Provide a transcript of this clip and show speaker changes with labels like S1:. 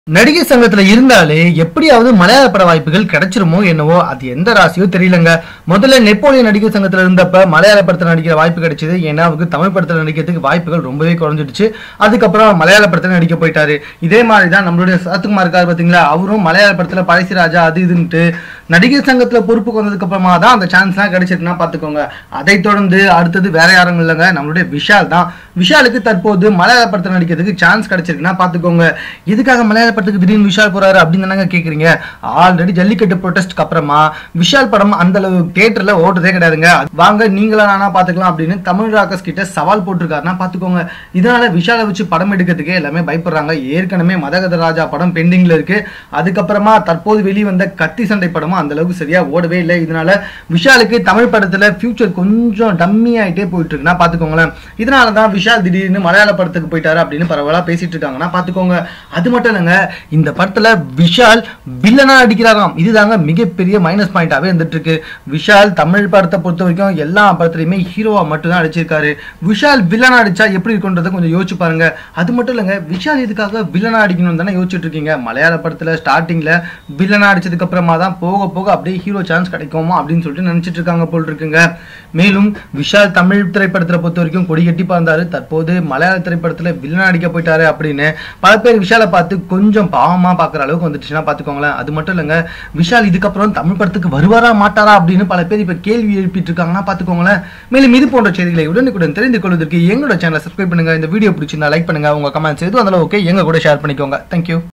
S1: நடிகர் சங்கத்துல இருந்தாலே எப்படியாவது மலையாள பட வாய்ப்புகள் கிடைச்சிருமோ என்னவோ அது எந்த ராசியோ தெரியலங்க முதல்ல நெப்போலியன் நடிகர் சங்கத்துல இருந்தப்ப மலையாள படத்துல நடிக்கிற வாய்ப்பு கிடைச்சது ஏன்னா அவருக்கு தமிழ் படத்துல நடிக்கிறதுக்கு வாய்ப்புகள் ரொம்பவே குறைஞ்சிடுச்சு அதுக்கப்புறம் மலையாள படத்துல நடிக்க போயிட்டாரு இதே மாதிரி தான் நம்மளுடைய சரத்குமார் இருக்காரு பாத்தீங்களா அவரும் மலையாள படத்துல பழசி ராஜா அது இதுன்ட்டு நடிகர் சங்கத்துல பொறுப்புக்கு வந்ததுக்கு அப்புறமா தான் அந்த சான்ஸ்லாம் கிடைச்சிருக்குன்னா பாத்துக்கோங்க அதை தொடர்ந்து அடுத்தது வேற யாரும் இல்லைங்க நம்மளுடைய விஷால் தான் விஷாலுக்கு தற்போது மலையாள படத்துல நடிக்கிறதுக்கு சான்ஸ் கிடைச்சிருக்குன்னா பாத்துக்கோங்க இதுக்காக மலையாள படத்துக்கு திடீர்னு விஷால் போறாரு அப்படின்னு தானங்க கேக்குறீங்க ஆல்ரெடி ஜல்லிக்கட்டு ப்ரொடெஸ்ட்க்கு அப்புறமா விஷால் படம் அந்த அளவு தியேட்டர்ல ஓடுறதே கிடையாதுங்க வாங்க நீங்களா நானா பாத்துக்கலாம் அப்படின்னு தமிழ் ராக்கர்ஸ் கிட்ட சவால் போட்டிருக்காருன்னா பாத்துக்கோங்க இதனால விஷாலை வச்சு படம் எடுக்கிறதுக்கே எல்லாமே பயப்படுறாங்க ஏற்கனவே மதகத ராஜா படம் பெண்டிங்ல இருக்கு அதுக்கப்புறமா தற்போது வெளிவந்த கத்தி சண்டை படமும் அந்த அளவுக்கு சரியா ஓடவே இல்லை இதனால விஷாலுக்கு தமிழ் படத்துல ஃபியூச்சர் கொஞ்சம் டம்மி ஆயிட்டே போயிட்டு இருக்குன்னா பாத்துக்கோங்களேன் இதனால தான் விஷால் திடீர்னு மலையாள படத்துக்கு போயிட்டாரு அப்படின்னு பரவலா பேசிட்டு இருக்காங்கன்னா பாத்துக்கோங்க அது மட்டும் இல்லைங்க இந்த படத்துல விஷால் வில்லனா அடிக்கிறாராம் இதுதாங்க மிகப்பெரிய மைனஸ் பாயிண்டாவே இருந்துட்டு இருக்கு விஷால் தமிழ் படத்தை பொறுத்த வரைக்கும் எல்லா படத்துலயுமே ஹீரோவா மட்டும் தான் அடிச்சிருக்காரு விஷால் வில்லனா அடிச்சா எப்படி இருக்குன்றத கொஞ்சம் யோசிச்சு பாருங்க அது மட்டும் இல்லைங்க விஷால் இதுக்காக வில்லனா அடிக்கணும்னு தானே யோசிச்சுட்டு இருக்கீங்க மலையாள படத்துல ஸ்டார்டிங்ல வில்லனா அடிச்சதுக்கு அப்புறமா தான் போக போக அப்படியே ஹீரோ சான்ஸ் கிடைக்குமா அப்படின்னு சொல்லிட்டு நினைச்சிட்டு இருக்காங்க போல் இருக்குங்க மேலும் விஷால் தமிழ் திரைப்படத்துல பொறுத்த வரைக்கும் கொடி கட்டி பார்த்தாரு தற்போது மலையாள திரைப்படத்துல வில்லனா அடிக்க போயிட்டாரு அப்படின்னு பல பேர் விஷாலை பார்த்து கொஞ்சம் பாவமா பாக்குற அளவுக்கு வந்துச்சுன்னா பாத்துக்கோங்களேன் அது மட்டும் இல்லைங்க விஷால் இதுக்கப்புறம் தமிழ் படத்துக்கு வருவாரா மாட்டாரா அப்படின்னு பல பேர் இப்ப கேள்வி எழுப்பிட்டு இருக்காங்கன்னா பாத்துக்கோங்களேன் மேலும் இது போன்ற செய்திகளை உடனுக்குடன் தெரிந்து கொள்வதற்கு எங்களோட சேனலை சப்ஸ்கிரைப் பண்ணுங்க இந்த வீடியோ பிடிச்சிருந்தா லைக் பண்ணுங்க உங்க கமெண்ட்ஸ் எதுவும் அதெல்லாம் ஓகே எங்க கூட ஷேர் பண்ணிக்கோங்க தேங்க்யூ